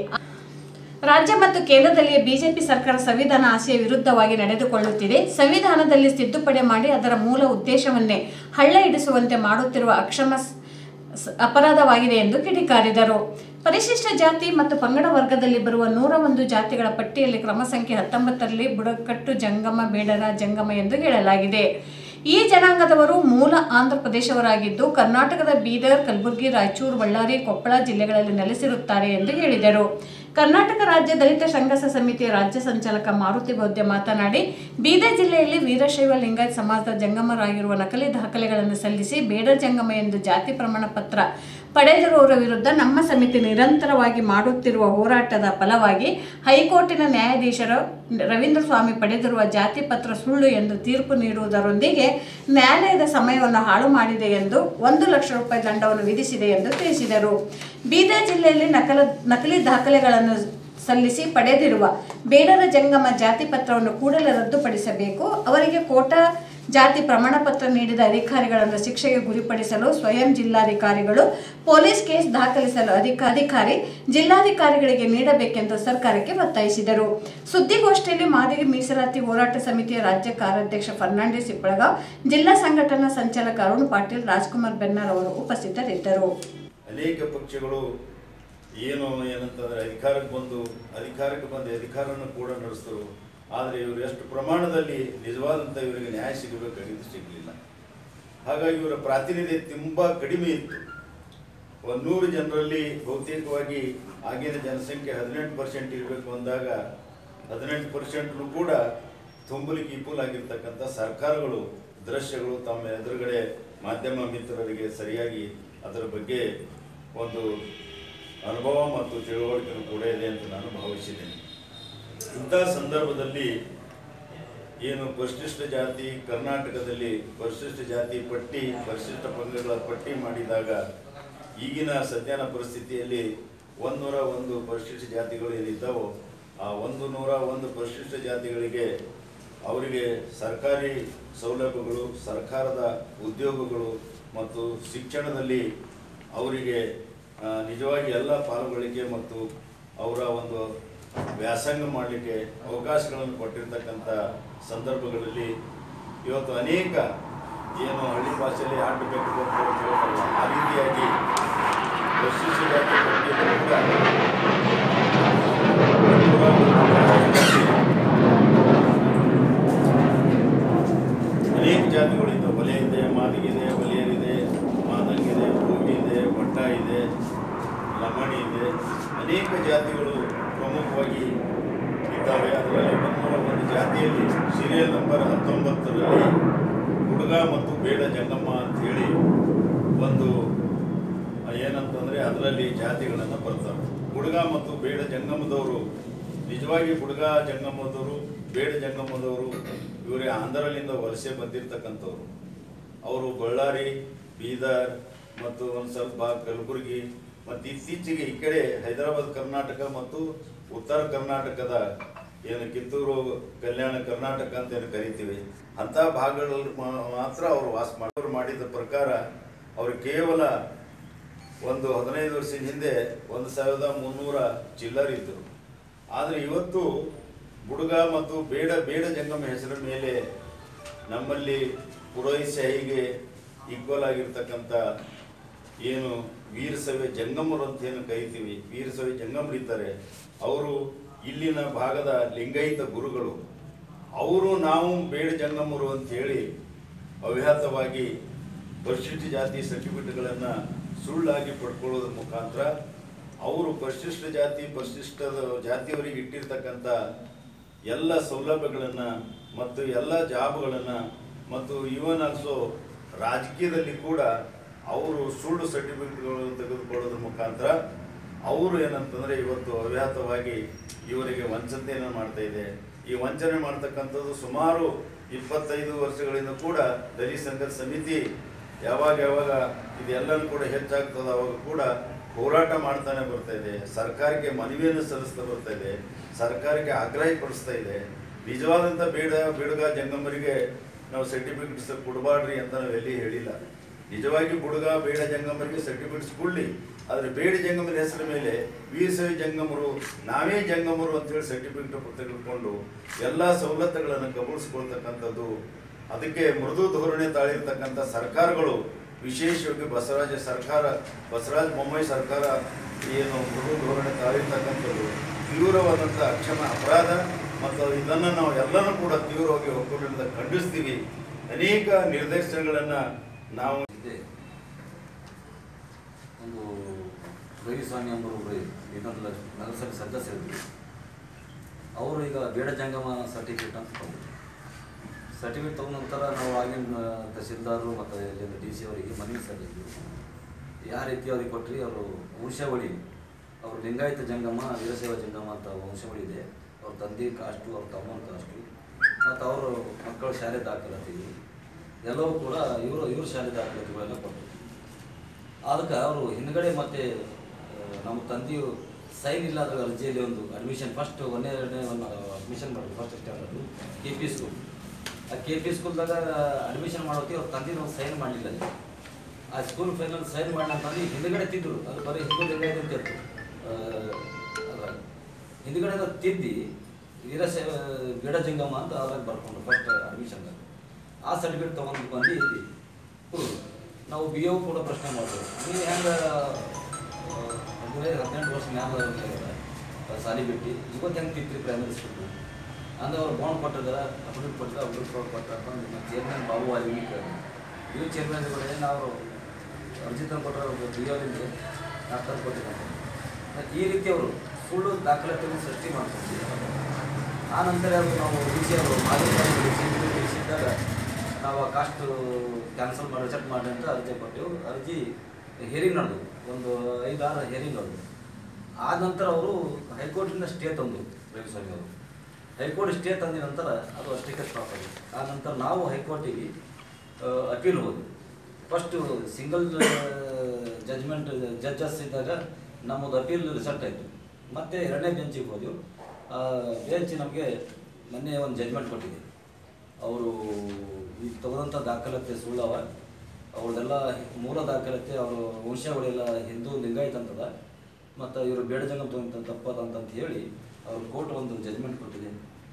ರಾಜ್ಯ ಮತ್ತು ಕೇಂದ್ರದಲ್ಲಿ ಬಿಜೆಪಿ ಸರ್ಕಾರ ಸಂವಿಧಾನ ಆಶಯ ವಿರುದ್ಧವಾಗಿ ನಡೆದುಕೊಳ್ಳುತ್ತಿದೆ ಸಂವಿಧಾನದಲ್ಲಿ ತಿದ್ದುಪಡಿ ಮಾಡಿ ಅದರ ಮೂಲ ಉದ್ದೇಶವನ್ನೇ ಹಳ್ಳ ಹಿಡಿಸುವಂತೆ ಮಾಡುತ್ತಿರುವ ಅಕ್ಷಮ ಸ್- ಸ್- ಅಪರಾಧವಾಗಿದೆ ಎಂದು ಕಿಡಿಕಾರಿದರು ಪರಿಶಿಷ್ಟ ಜಾತಿ ಮತ್ತು ಪಂಗಡ ವರ್ಗದಲ್ಲಿ ಬರುವ ನೂರ ಒಂದು ಜಾತಿಗಳ ಪಟ್ಟಿಯಲ್ಲಿ ಕ್ರಮ ಸಂಖ್ಯೆ ಹತ್ತೊಂಬತ್ತರಲ್ಲಿ ಬುಡಕಟ್ಟು ಜಂಗಮ ಬೇಡರ ಜಂಗಮ ಎಂದು ಹೇಳಲಾಗಿದೆ ಈ ಜನಾಂಗದವರು ಮೂಲ ಆಂಧ್ರ ಪ್ರದೇಶವರಾಗಿದ್ದು ಕರ್ನಾಟಕದ ಬೀದರ್ ಕಲಬುರಗಿ ರಾಯಚೂರು ಬಳ್ಳಾರಿ ಕೊಪ್ಪಳ ಜಿಲ್ಲೆಗಳಲ್ಲಿ ನೆಲೆಸಿರುತ್ತಾರೆ ಎಂದು ಹೇಳಿದರು ಕರ್ನಾಟಕ ರಾಜ್ಯ ದಲಿತ ಸಂಘರ್ಷ ಸಮಿತಿಯ ರಾಜ್ಯ ಸಂಚಾಲಕ ಮಾರುತಿ ಬೌದ್ಧ ಮಾತನಾಡಿ ಬೀದರ್ ಜಿಲ್ಲೆಯಲ್ಲಿ ವೀರಶೈವ ಲಿಂಗಾಯತ್ ಸಮಾಜದ ಜಂಗಮರಾಗಿರುವ ನಕಲಿ ದಾಖಲೆಗಳನ್ನು ಸಲ್ಲಿಸಿ ಬೇಡ ಜಂಗಮ ಎಂದು ಜಾತಿ ಪ್ರಮಾಣ ಪತ್ರ ಪಡೆದಿರುವವರ ವಿರುದ್ಧ ನಮ್ಮ ಸಮಿತಿ ನಿರಂತರವಾಗಿ ಮಾಡುತ್ತಿರುವ ಹೋರಾಟದ ಫಲವಾಗಿ ಹೈಕೋರ್ಟಿನ ನ್ಯಾಯಾಧೀಶರು ರವೀಂದ್ರ ಸ್ವಾಮಿ ಪಡೆದಿರುವ ಜಾತಿ ಪತ್ರ ಸುಳ್ಳು ಎಂದು ತೀರ್ಪು ನೀಡುವುದರೊಂದಿಗೆ ನ್ಯಾಯಾಲಯದ ಸಮಯವನ್ನು ಹಾಳು ಮಾಡಿದೆ ಎಂದು ಒಂದು ಲಕ್ಷ ರೂಪಾಯಿ ದಂಡವನ್ನು ವಿಧಿಸಿದೆ ಎಂದು ತಿಳಿಸಿದರು ಬೀದರ್ ಜಿಲ್ಲೆಯಲ್ಲಿ ನಕಲ ನಕಲಿ ದಾಖಲೆಗಳನ್ನು ಸಲ್ಲಿಸಿ ಪಡೆದಿರುವ ಬೇಡರ ಜಂಗಮ ಜಾತಿ ಪತ್ರವನ್ನು ಕೂಡಲೇ ರದ್ದುಪಡಿಸಬೇಕು ಅವರಿಗೆ ಕೋಟಾ ಜಾತಿ ಪ್ರಮಾಣ ಪತ್ರ ನೀಡಿದ ಅಧಿಕಾರಿಗಳನ್ನು ಶಿಕ್ಷೆಗೆ ಗುರಿಪಡಿಸಲು ಸ್ವಯಂ ಜಿಲ್ಲಾಧಿಕಾರಿಗಳು ಪೊಲೀಸ್ ಕೇಸ್ ದಾಖಲಿಸಲು ಅಧಿಕ ಅಧಿಕಾರಿ ಜಿಲ್ಲಾಧಿಕಾರಿಗಳಿಗೆ ನೀಡಬೇಕೆಂದು ಸರ್ಕಾರಕ್ಕೆ ಒತ್ತಾಯಿಸಿದರು ಸುದ್ದಿಗೋಷ್ಠಿಯಲ್ಲಿ ಮಾದಿಗ ಮೀಸಲಾತಿ ಹೋರಾಟ ಸಮಿತಿಯ ರಾಜ್ಯ ಕಾರ್ಯಾಧ್ಯಕ್ಷ ಫರ್ನಾಂಡಿಸ್ ಇಪ್ಪಳಗಾವ್ ಜಿಲ್ಲಾ ಸಂಘಟನಾ ಸಂಚಾಲಕ ಅರುಣ್ ಪಾಟೀಲ್ ರಾಜ್ಕುಮಾರ್ ಬೆನ್ನರ್ ಅವರು ಉಪಸ್ಥಿತರಿದ್ದರು ಅನೇಕ ಪಕ್ಷಗಳು ಏನು ಏನಂತಂದ್ರೆ ಅಧಿಕಾರಕ್ಕೆ ಬಂದು ಅಧಿಕಾರಕ್ಕೆ ಬಂದು ಅಧಿಕಾರವನ್ನು ಕೂಡ ನಡೆಸಿದ್ರು ಆದರೆ ಇವರು ಎಷ್ಟು ಪ್ರಮಾಣದಲ್ಲಿ ನಿಜವಾದಂಥ ಇವರಿಗೆ ನ್ಯಾಯ ಸಿಗಬೇಕಾಗಿದ್ದು ಸಿಗಲಿಲ್ಲ ಹಾಗಾಗಿ ಇವರ ಪ್ರಾತಿನಿಧ್ಯ ತುಂಬ ಕಡಿಮೆ ಇತ್ತು ಒಂದು ನೂರು ಜನರಲ್ಲಿ ಬಹುತೇಕವಾಗಿ ಆಗಿನ ಜನಸಂಖ್ಯೆ ಹದಿನೆಂಟು ಪರ್ಸೆಂಟ್ ಇರಬೇಕು ಅಂದಾಗ ಹದಿನೆಂಟು ಪರ್ಸೆಂಟ್ನು ಕೂಡ ತುಂಬಲಿಕ್ಕೆ ವಿಪುಲ ಆಗಿರ್ತಕ್ಕಂಥ ಸರ್ಕಾರಗಳು ದೃಶ್ಯಗಳು ತಮ್ಮ ಎದುರುಗಡೆ ಮಾಧ್ಯಮ ಮಿತ್ರರಿಗೆ ಸರಿಯಾಗಿ ಅದರ ಬಗ್ಗೆ ಒಂದು ಅನುಭವ ಮತ್ತು ತಿಳುವಳಿಕೆಯನ್ನು ಕೂಡ ಇದೆ ಅಂತ ನಾನು ಭಾವಿಸಿದ್ದೇನೆ ಇಂಥ ಸಂದರ್ಭದಲ್ಲಿ ಏನು ಪರಿಶಿಷ್ಟ ಜಾತಿ ಕರ್ನಾಟಕದಲ್ಲಿ ಪರಿಶಿಷ್ಟ ಜಾತಿ ಪಟ್ಟಿ ಪರಿಶಿಷ್ಟ ಪಂಗಡಗಳ ಪಟ್ಟಿ ಮಾಡಿದಾಗ ಈಗಿನ ಸದ್ಯನ ಪರಿಸ್ಥಿತಿಯಲ್ಲಿ ಒಂದೂರ ಒಂದು ಪರಿಶಿಷ್ಟ ಜಾತಿಗಳು ಏನಿದ್ದಾವೋ ಆ ಒಂದು ನೂರ ಒಂದು ಪರಿಶಿಷ್ಟ ಜಾತಿಗಳಿಗೆ ಅವರಿಗೆ ಸರ್ಕಾರಿ ಸೌಲಭ್ಯಗಳು ಸರ್ಕಾರದ ಉದ್ಯೋಗಗಳು ಮತ್ತು ಶಿಕ್ಷಣದಲ್ಲಿ ಅವರಿಗೆ ಆ, ನಿಜವಾಗಿ ಎಲ್ಲ ಪಾಲ್ಗೊಳ್ಳಿಕೆ ಮತ್ತು ಅವರ ಒಂದು ವ್ಯಾಸಂಗ ಮಾಡಲಿಕ್ಕೆ ಅವಕಾಶಗಳನ್ನು ಕೊಟ್ಟಿರ್ತಕ್ಕಂಥ ಸಂದರ್ಭಗಳಲ್ಲಿ ಇವತ್ತು ಅನೇಕ ಏನು ಹಳ್ಳಿ ಭಾಷೆಯಲ್ಲಿ ಆಡಬೇಕು ಅಂತ ಹೇಳ್ತಾರಲ್ಲ ಆ ರೀತಿಯಾಗಿ ಪರಿಶಿಷ್ಟ ಜಾತಿ ಪಟ್ಟಿಯಲ್ಲಿ ಕೂಡ ನೂರ ಒಂದು ಅನೇಕ ಜಾತಿಗಳಿದ್ದಾವೆ ಬಲೆ ಇದೆ ಮಾದಿಗಿದೆ ಬಲಿಯರಿದೆ ಮಾದಂಗಿದೆ ಭೂಮಿ ಇದೆ ಭಟ್ಟ ಇದೆ ಲಮಣಿ ಇದೆ ಅನೇಕ ಜಾತಿಗಳು ಪ್ರಮುಖವಾಗಿ ಇದ್ದಾವೆ ಅದರಲ್ಲಿ ಮುನ್ನೂರ ಒಂದು ಜಾತಿಯಲ್ಲಿ ಸೀರಿಯಲ್ ನಂಬರ್ ಹತ್ತೊಂಬತ್ತರಲ್ಲಿ ಹುಡುಗ ಮತ್ತು ಬೇಡ ಜಂಗಮ್ಮ ಅಂತ ಹೇಳಿ ಒಂದು ಆ, ಏನಂತಂದ್ರೆ ಅದರಲ್ಲಿ ಜಾತಿಗಳನ್ನು ಬರ್ತಾರೆ ಹುಡುಗ ಮತ್ತು ಬೇಡ ಜಂಗಮದವರು ನಿಜವಾಗಿ ಹುಡುಗ ಜಂಗಮದವರು ಬೇಡ ಜಂಗಮದವರು ಇವರೇ ಆಂಧ್ರಲಿಂದ ವಲಸೆ ಬಂದಿರತಕ್ಕಂಥವ್ರು ಅವರು ಬಳ್ಳಾರಿ ಬೀದರ್ ಮತ್ತು ಒಂದು ಸ್ವಲ್ಪ ಕಲಬುರಗಿ ಮತ್ತು ಇತ್ತೀಚೆಗೆ ಈ ಕಡೆ ಹೈದರಾಬಾದ್ ಕರ್ನಾಟಕ ಮತ್ತು ಉತ್ತರ ಕರ್ನಾಟಕದ ಏನು ಕಿತ್ತೂರು ಕಲ್ಯಾಣ ಕರ್ನಾಟಕ ಅಂತ ಏನು ಕರಿತೀವಿ ಅಂಥ ಭಾಗಗಳಲ್ಲಿ ಮಾ- ಮಾತ್ರ ಅವರು ವಾಸ ಮಾಡೋರು ಮಾಡಿದ ಪ್ರಕಾರ ಅವರು ಕೇವಲ ಒಂದು ಹದಿನೈದು ವರ್ಷದ ಹಿಂದೆ ಒಂದು ಸಾವಿರದ ಮುನ್ನೂರ ಚಿಲ್ಲರ್ ಇದ್ದರು ಆದರೆ ಇವತ್ತು ಬುಡುಗ ಮತ್ತು ಬೇಡ ಬೇಡ ಜಂಗಮ ಹೆಸರ ಮೇಲೆ ನಮ್ಮಲ್ಲಿ ಪುರೋಹಿತಶಾಹಿಗೆ ಈಕ್ವಲ್ ಆಗಿರ್ತಕ್ಕಂಥ ಏನು ವೀರಸವೆ ಜಂಗಮರು ಅಂತ ಏನು ಕರಿತೀವಿ ವೀರಸವೆ ಜಂಗಮರಿದ್ದಾರೆ ಅವರು ಇಲ್ಲಿನ ಭಾಗದ ಲಿಂಗಾಯತ ಗುರುಗಳು ಅವರು ನಾವು ಬೇಡ ಜಂಗಮರು ಅಂತ ಹೇಳಿ ಅವ್ಯಾಹತವಾಗಿ ಪರಿಶಿಷ್ಟ ಜಾತಿ ಸರ್ಟಿಫಿಕೇಟ್ಗಳನ್ನು ಸುಳ್ಳಾಗಿ ಪಡ್ಕೊಳ್ಳೋದ್ರ ಮುಖಾಂತರ ಅವರು ಪರಿಶಿಷ್ಟ ಜಾತಿ ಪರಿಶಿಷ್ಟದ ಜಾತಿಯವರಿಗೆ ಇಟ್ಟಿರ್ತಕ್ಕಂಥ ಎಲ್ಲ ಸೌಲಭ್ಯಗಳನ್ನು ಮತ್ತು ಎಲ್ಲ ಜಾಬ್ಗಳನ್ನು ಮತ್ತು ಇವನ್ ಆಲ್ಸೋ ರಾಜಕೀಯದಲ್ಲಿ ಕೂಡ ಅವರು ಸುಳ್ಳು ಸರ್ಟಿಫಿಕೇಟ್ಗಳನ್ನು ತೆಗೆದುಕೊಳ್ಳೋದ್ರ ಮುಖಾಂತರ ಅವರು ಏನಂತಂದರೆ ಇವತ್ತು ಅವ್ಯಾತವಾಗಿ ಇವರಿಗೆ ವಂಚನೆಯನ್ನು ಮಾಡ್ತಾ ಇದೆ ಈ ವಂಚನೆ ಮಾಡ್ತಕ್ಕಂಥದ್ದು ಸುಮಾರು ಇಪ್ಪತ್ತೈದು ವರ್ಷಗಳಿಂದ ಕೂಡ ದಲಿತ ಸಂಘರ್ಷ ಸಮಿತಿ ಯಾವಾಗ ಯಾವಾಗ ಇದೆಲ್ಲನೂ ಕೂಡ ಹೆಚ್ಚಾಗ್ತದೆ ಅವಾಗ ಕೂಡ ಹೋರಾಟ ಮಾಡ್ತಾನೆ ಬರ್ತಾ ಇದೆ ಸರ್ಕಾರಕ್ಕೆ ಮನವಿಯನ್ನು ಸಲ್ಲಿಸ್ತಾ ಬರ್ತಾ ಇದೆ ಸರ್ಕಾರಕ್ಕೆ ಆಗ್ರಹಪಡಿಸ್ತಾ ಇದೆ ನಿಜವಾದಂಥ ಬೇಡ ಬೇಡುಗ ಜಂಗಮರಿಗೆ ನಾವು ಸರ್ಟಿಫಿಕೇಟ್ಸ್ ಕೊಡಬಾರ್ರಿ ಅಂತ ನಾವು ಎಲ್ಲಿ ಹೇಳಿಲ್ಲ ನಿಜವಾಗಿ ಬುಡುಗ ಬೇಡ ಜಂಗಮರಿಗೆ ಸರ್ಟಿಫಿಕೇಟ್ಸ್ ಕೊಡಲಿ ಆದರೆ ಬೇಡ ಜಂಗಮರ ಹೆಸರ ಮೇಲೆ ವೀರಶೈವ ಜಂಗಮರು ನಾವೇ ಜಂಗಮರು ಅಂತೇಳಿ ಸರ್ಟಿಫಿಕೇಟ್ ತೆಗೆದುಕೊಂಡು ಎಲ್ಲ ಸವಲತ್ತುಗಳನ್ನು ಕಬಳಿಸ್ಕೊಳ್ತಕ್ಕಂಥದ್ದು ಅದಕ್ಕೆ ಮೃದು ಧೋರಣೆ ತಾಳಿರ್ತಕ್ಕಂಥ ಸರ್ಕಾರಗಳು ವಿಶೇಷವಾಗಿ ಬಸವರಾಜ ಸರ್ಕಾರ ಬಸವರಾಜ ಬೊಮ್ಮಾಯಿ ಸರ್ಕಾರ ಏನು ಮೃದು ಧೋರಣೆ ತಾಳಿರ್ತಕ್ಕಂಥದ್ದು ತೀವ್ರವಾದಂಥ ಅಕ್ಷಮ ಅಪರಾಧ ಮತ್ತು ಇದನ್ನು ನಾವು ಎಲ್ಲರೂ ಕೂಡ ತೀವ್ರವಾಗಿ ಒಕ್ಕೂಟದಿಂದ ಖಂಡಿಸ್ತೀವಿ ಅನೇಕ ನಿರ್ದೇಶನಗಳನ್ನು ನಾವು ಇದೆ ಒಂದು ರವಿಸ್ವಾಮಿ ಎಂಬರು ಇನ್ನೊಂದು ನಗರಸಭೆ ಸದಸ್ಯರಿದ್ದರು ಅವರು ಈಗ ಬೇಡ ಜಂಗಮ ಸರ್ಟಿಫಿಕೇಟ್ ಅಂತ ತಗೊಂಡ್ರು ಸರ್ಟಿಫಿಕೇಟ್ ತಗೊಂಡ ನಂತರ ನಾವು ಆಗಿನ ತಹಸೀಲ್ದಾರರು ಮತ್ತು ಇಲ್ಲಿಂದ ಡಿ ಸಿ ಅವರಿಗೆ ಮನವಿ ಸಲ್ಲಿಸಿದ್ವಿ ಯಾವ ರೀತಿ ಅವ್ರಿಗೆ ಕೊಟ್ರಿ ಅವರು ವಂಶಾವಳಿ ಅವರು ಲಿಂಗಾಯತ ಜಂಗಮ ವೀರಶೈವ ಜಂಗಮ ಅಂತ ವಂಶಾವಳಿ ಇದೆ ಅವ್ರ ತಂದೆ ಕಾಸ್ಟು ಅವ್ರ ತಮ್ಮನ ಕಾಸ್ಟು ಮತ್ತು ಅವರು ಮಕ್ಕಳ ಶಾಲೆ ದಾಖಲಾತಿ ಎಲ್ಲವೂ ಕೂಡ ಇವರು ಇವ್ರ ಶಾಲೆ ದಾಖಲಾತಿಗಳೆಲ್ಲ ಕೊಟ್ಟರು ಅದಕ್ಕೆ ಅವರು ಹಿಂದ್ಗಡೆ ಮತ್ತೆ ಆ, ನಮ್ಮ ತಂದೆಯು ಸೈನ್ ಇಲ್ಲದ ಅರ್ಜಿಯಲ್ಲಿ ಒಂದು ಅಡ್ಮಿಷನ್ ಫಸ್ಟ್ ಒಂದೇ ಎರಡನೇ ಒಂದು ಅಡ್ಮಿಷನ್ ಮಾಡಿದ್ರು first standard K P school ಆ ಕೆ ಪಿ ಸ್ಕೂಲ್ದಾಗ ಅಡ್ಮಿಷನ್ ಮಾಡೋತಿ ಅವ್ರ ತಂದೆ ನಾವು ಸೈನ್ ಮಾಡಲಿಲ್ಲ ಅಲ್ಲಿ. ಆ ಸ್ಕೂಲ್ ಫೈನಲ್ ಸೈನ್ ಮಾಡಿ ಅಂತಂದು ಹಿಂದ್ಗಡೆ ತಿದ್ರು ಅದು ಬರೀ ಹಿಂದೂ ಲಿಂಗಾಯತ ಅಂತ ಇತ್ತು ಆ, ಅದ್ರಾಗ. ಹಿಂದ್ಗಡೆ ಅದು ತಿದ್ದಿ ವೀರಶೈವ ಗಿಡ ಜಂಗಮ ಅಂತ ಅದ್ರಾಗ ಬರ್ಕೊಂಡು ಫಸ್ಟ್ ಅಡ್ಮಿಷನ್ದಾಗ ಆ ಸರ್ಟಿಫಿಕೇಟ್ ತೊಗೊಂಡು ಬಂದು ಇಲ್ಲಿ ಕೊಡೋದು ನಾವು ಬಿ ಒ ಕೂಡ ಪ್ರಶ್ನೆ ಮಾಡ್ತೇವೆ ನೀವು ಹೆಂಗೆ ಅಂದರೆ ಹದಿನೆಂಟು ವರ್ಷ ಮ್ಯಾಲ ಸಾಲಿ ಬಿಟ್ಟು ಇವತ್ತು ಹೆಂಗೆ ತಿಂತೀರಿ ಪ್ರೈಮರಿ ಸ್ಕೂಲ್ ಅಂದ್ರೆ ಅವ್ರು ಬಾಂಡ್ ಕೊಟ್ಟಿದ್ದಾರೆ ಅಪ್ಡೇಟ್ ಕೊಟ್ಟರೆ ಅಪ್ಡೇಟ್ ಕೊಟ್ಟು ಕೊಟ್ಟಾರೆ ನಮ್ಮ ಚೇರ್ಮನ್ ಬಾಬು ವಾಲ್ಮೀಕಿ ಕೇಳಿದ್ರು ಇವು ಚೇರ್ಮನ್ಗಳು ನಾವು ಅರ್ಜಿ ತಂದು ಕೊಟ್ಟರೆ ಬಿ ಒಲಿಂದ ನಾನು ತಂದು ಕೊಟ್ಟಿದ್ದಾರೆ ಮತ್ತೆ ಈ ರೀತಿ ಅವರು ಸುಳ್ಳು ದಾಖಲಾತಿಯನ್ನು ಸೃಷ್ಟಿ ಮಾಡ್ತಾರೆ ಆ ನಂತರ ಅದು ನಾವು ಸಿ ಅವರು ಮಾದರಿಸಿದಾಗ ನಾವು ಆ ಕಾಸ್ಟ್ ಕ್ಯಾನ್ಸಲ್ ಮಾಡಿ ರಿಜೆಕ್ಟ್ ಮಾಡಿ ಅಂತ ಅರ್ಜಿ ಕೊಟ್ಟೆವು ಅರ್ಜಿ ಹೇರಿಂಗ್ ನಡೆದು ಒಂದು ಐದಾರು ಹೇರಿಂಗ್ ನಡೆದು ಆದ ನಂತರ ಅವರು ಹೈಕೋರ್ಟಿಂದ ಸ್ಟೇ ತಂದು ರವಿಸ್ವಾಮಿ ಅವರು ಹೈಕೋರ್ಟ್ ಸ್ಟೇ ತಂದ ನಂತರ ಅದು ಅಷ್ಟಕ್ಕೆ ಸ್ಟಾಪ್ ಆಗಿದೆ ಆ ನಂತರ ನಾವು ಹೈಕೋರ್ಟಿಗೆ ಅಪೀಲ್ ಹೋದ್ವಿ ಫಸ್ಟು ಸಿಂಗಲ್ ಜಜ್ಮೆಂಟ್ ಜಡ್ಜಸ್ ಇದ್ದಾಗ ನಮ್ಮದು ಅಪೀಲ್ ರಿಸಲ್ಟ್ ಆಯಿತು ಮತ್ತೆ ಎರಡನೇ ಬೆಂಚಿಗೆ ಹೋದೆವು ಬೆಂಚ್ ನಮಗೆ ಮೊನ್ನೆ ಒಂದು ಜಜ್ಮೆಂಟ್ ಕೊಟ್ಟಿದೆ ಅವರು ಈಗ ತಗೊಂಡಂಥ ದಾಖಲಾತಿ ಸುಳ್ಳವ ಅವ್ರದ್ದೆಲ್ಲ ಮೂಲ ದಾಖಲಾತಿ ಅವರು ವಂಶಾವಳಿ ಎಲ್ಲ ಹಿಂದೂ ಲಿಂಗಾಯತ್ ಅಂತದ ಮತ್ತು ಇವರು ಬೇಡ ಜಂಗಮ್ ತಗೊಂತ ತಪ್ಪದ ಅಂತ ಹೇಳಿ ಅವ್ರ ಕೋರ್ಟ್ ಒಂದು ಜಜ್ಮೆಂಟ್ ಕೊಟ್ಟಿದೆ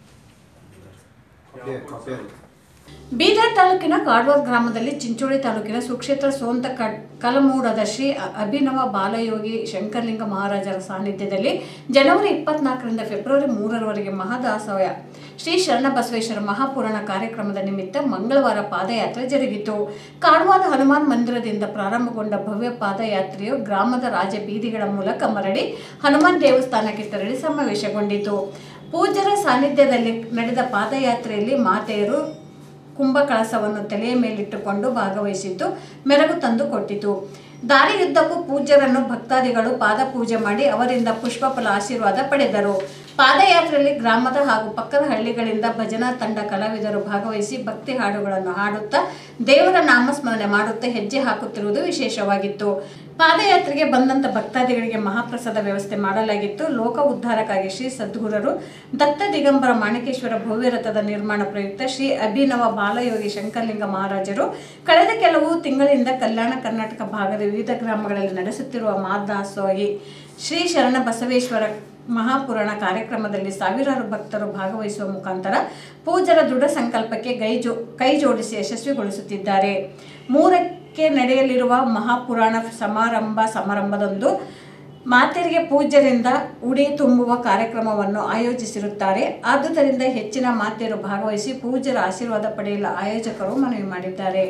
ಬೀದರ್ ತಾಲೂಕಿನ ಕಾಡ್ವಾರ್ ಗ್ರಾಮದಲ್ಲಿ ಚಿಂಚೋಳಿ ತಾಲೂಕಿನ ಸುಕ್ಷೇತ್ರ ಸೋಂತ ಕ- ಕಲಮೂಡದ ಶ್ರೀ ಅ- ಅಭಿನವ ಬಾಲಯೋಗಿ ಶಂಕರಲಿಂಗ ಮಹಾರಾಜರ ಸಾನ್ನಿಧ್ಯದಲ್ಲಿ ಜನವರಿ ಇಪ್ಪತ್ನಾಲ್ಕರಿಂದ ಫೆಬ್ರವರಿ ಮೂರರವರೆಗೆ ಮಹಾದಾಸೋಯ ಶ್ರೀ ಶರಣಬಸವೇಶ್ವರ ಮಹಾಪುರಾಣ ಕಾರ್ಯಕ್ರಮದ ನಿಮಿತ್ತ ಮಂಗಳವಾರ ಪಾದಯಾತ್ರೆ ಜರುಗಿತು ಕಾಡ್ವಾದ ಹನುಮಾನ್ ಮಂದಿರದಿಂದ ಪ್ರಾರಂಭಗೊಂಡ ಭವ್ಯ ಪಾದಯಾತ್ರೆಯು ಗ್ರಾಮದ ರಾಜ ಬೀದಿಗಳ ಮೂಲಕ ಮರಳಿ ಹನುಮಾನ್ ದೇವಸ್ಥಾನಕ್ಕೆ ತೆರಳಿ ಸಮಾವೇಶಗೊಂಡಿತು ಪೂಜ್ಯರ ಸಾನ್ನಿಧ್ಯದಲ್ಲಿ ನಡೆದ ಪಾದಯಾತ್ರೆಯಲ್ಲಿ ಮಾತೆಯರು ಕುಂಭಕಳಸವನ್ನು ತಲೆಯ ಮೇಲಿಟ್ಟುಕೊಂಡು ಭಾಗವಹಿಸಿದ್ದು ಮೆರಗು ತಂದು ಕೊಟ್ಟಿತು ದಾರಿಯುದ್ದಕ್ಕೂ ಪೂಜ್ಯರನ್ನು ಭಕ್ತಾದಿಗಳು ಪಾದ ಪೂಜೆ ಮಾಡಿ ಅವರಿಂದ ಪುಷ್ಪಫಲ ಆಶೀರ್ವಾದ ಪಡೆದರು ಪಾದಯಾತ್ರೆಯಲ್ಲಿ ಗ್ರಾಮದ ಹಾಗೂ ಪಕ್ಕದ ಹಳ್ಳಿಗಳಿಂದ ಭಜನಾ ತಂಡ ಕಲಾವಿದರು ಭಾಗವಹಿಸಿ ಭಕ್ತಿ ಹಾಡುಗಳನ್ನು ಹಾಡುತ್ತಾ ದೇವರ ನಾಮಸ್ಮರಣೆ ಮಾಡುತ್ತಾ ಹೆಜ್ಜೆ ಹಾಕುತ್ತಿರುವುದು ವಿಶೇಷವಾಗಿತ್ತು ಪಾದಯಾತ್ರೆಗೆ ಬಂದಂತ ಭಕ್ತಾದಿಗಳಿಗೆ ಮಹಾಪ್ರಸಾದ ವ್ಯವಸ್ಥೆ ಮಾಡಲಾಗಿತ್ತು ಲೋಕ ಉದ್ಧಾರಕ್ಕಾಗಿ ಶ್ರೀ ಸದ್ಗುರರು ದತ್ತ ದಿಗಂಬರ ಮಾಣಿಕೇಶ್ವರ ಭವ್ಯ ರಥದ ನಿರ್ಮಾಣ ಪ್ರಯುಕ್ತ ಶ್ರೀ ಅಭಿನವ ಬಾಲಯೋಗಿ ಶಂಕರಲಿಂಗ ಮಹಾರಾಜರು ಕಳೆದ ಕೆಲವು ತಿಂಗಳಿಂದ ಕಲ್ಯಾಣ ಕರ್ನಾಟಕ ಭಾಗದ ವಿವಿಧ ಗ್ರಾಮಗಳಲ್ಲಿ ನಡೆಸುತ್ತಿರುವ ಮಾದಾಸೋಹಿ ಶ್ರೀ ಶರಣ ಬಸವೇಶ್ವರ ಮಹಾಪುರಾಣ ಕಾರ್ಯಕ್ರಮದಲ್ಲಿ ಸಾವಿರಾರು ಭಕ್ತರು ಭಾಗವಹಿಸುವ ಮುಖಾಂತರ ಪೂಜರ ದೃಢ ಸಂಕಲ್ಪಕ್ಕೆ ಕೈ ಜೋ ಕೈ ಜೋಡಿಸಿ ಯಶಸ್ವಿಗೊಳಿಸುತ್ತಿದ್ದಾರೆ ಮೂರಕ್ಕೆ ನಡೆಯಲಿರುವ ಮಹಾಪುರಾಣ ಸಮಾರಂಭ ಸಮಾರಂಭದಂದು ಮಾತೆಯರಿಗೆ ಪೂಜ್ಯರಿಂದ ಉಡಿ ತುಂಬುವ ಕಾರ್ಯಕ್ರಮವನ್ನು ಆಯೋಜಿಸಿರುತ್ತಾರೆ ಆದುದರಿಂದ ಹೆಚ್ಚಿನ ಮಾತೆಯರು ಭಾಗವಹಿಸಿ ಪೂಜ್ಯರ ಆಶೀರ್ವಾದ ಪಡೆಯಲು ಆಯೋಜಕರು ಮನವಿ ಮಾಡಿದ್ದಾರೆ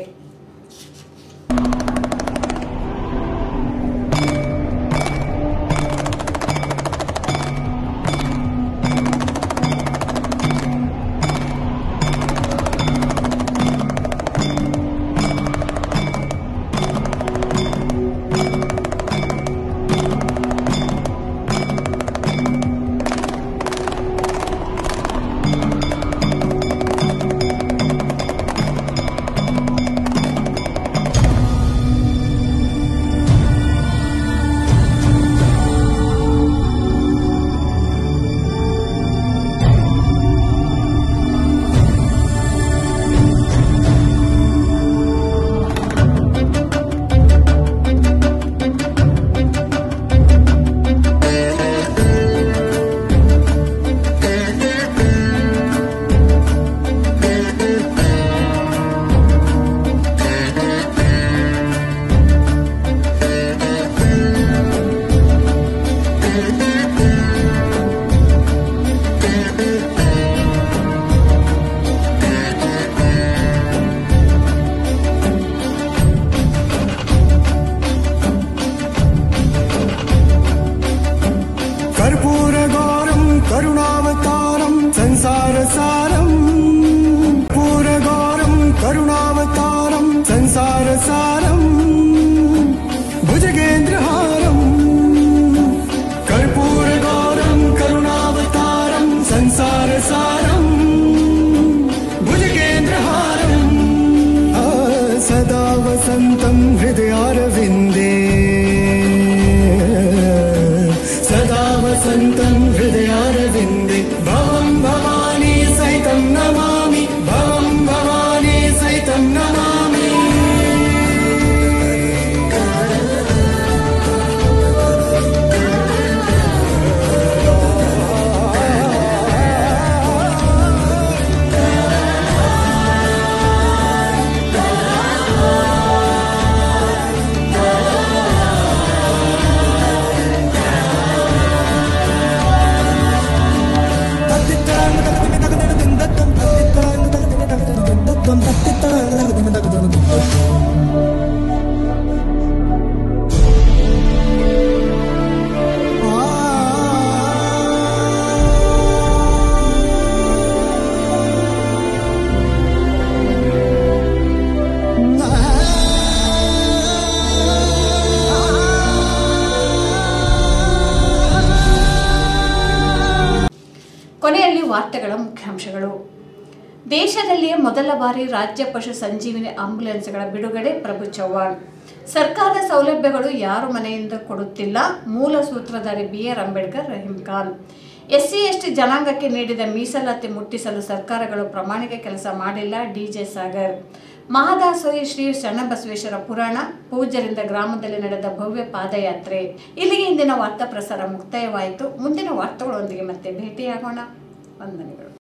कर्पूरगौरं करुणावतारं संसारसारम् पूरगौरं करुणावतारं संसारसारम् भुजगेन्द्रहारम् कर्पूरगौरं करुणावतारं संसारसारम् भुजगेन्द्रहारम् आ, सदा वसन्तं हृदयारविन्दे सदा वसन्तं हृदयारविन्दे भवं भवानी सहितं नमामि भवं भवानी सहितं नमामि ಕೊನೆಯಲ್ಲಿ ವಾರ್ತೆಗಳ ಮುಖ್ಯಾಂಶಗಳು ದೇಶದಲ್ಲಿಯೇ ಮೊದಲ ಬಾರಿ ರಾಜ್ಯ ಪಶು ಸಂಜೀವಿನಿ ಆಂಬ್ಯುಲೆನ್ಸ್ಗಳ ಬಿಡುಗಡೆ ಪ್ರಭು ಚವ್ಹಾಣ್ ಸರ್ಕಾರದ ಸೌಲಭ್ಯಗಳು ಯಾರು ಮನೆಯಿಂದ ಕೊಡುತ್ತಿಲ್ಲ ಮೂಲ ಸೂತ್ರಧಾರಿ B R Ambedkar Rahim Khan SC ST ಜನಾಂಗಕ್ಕೆ ನೀಡಿದ ಮೀಸಲಾತಿ ಮುಟ್ಟಿಸಲು ಸರ್ಕಾರಗಳು ಪ್ರಾಮಾಣಿಕ ಕೆಲಸ ಮಾಡಿಲ್ಲ ಡಿಜೆ ಸಾಗರ್ ಮಹಾದಾಸೋಹಿ ಶ್ರೀ ಶರಣಬಸವೇಶ್ವರ ಪುರಾಣ ಪೂಜ್ಯರಿಂದ ಗ್ರಾಮದಲ್ಲಿ ನಡೆದ ಭವ್ಯ ಪಾದಯಾತ್ರೆ ಇಲ್ಲಿಗೆ ಇಂದಿನ ವಾರ್ತಾ ಪ್ರಸಾರ ಮುಕ್ತಾಯವಾಯಿತು ಮುಂದಿನ ವಾರ್ತೆಗಳೊಂದಿಗೆ ಮತ್ತೆ ಭೇಟಿಯಾಗೋಣ ವಂದನೆಗಳು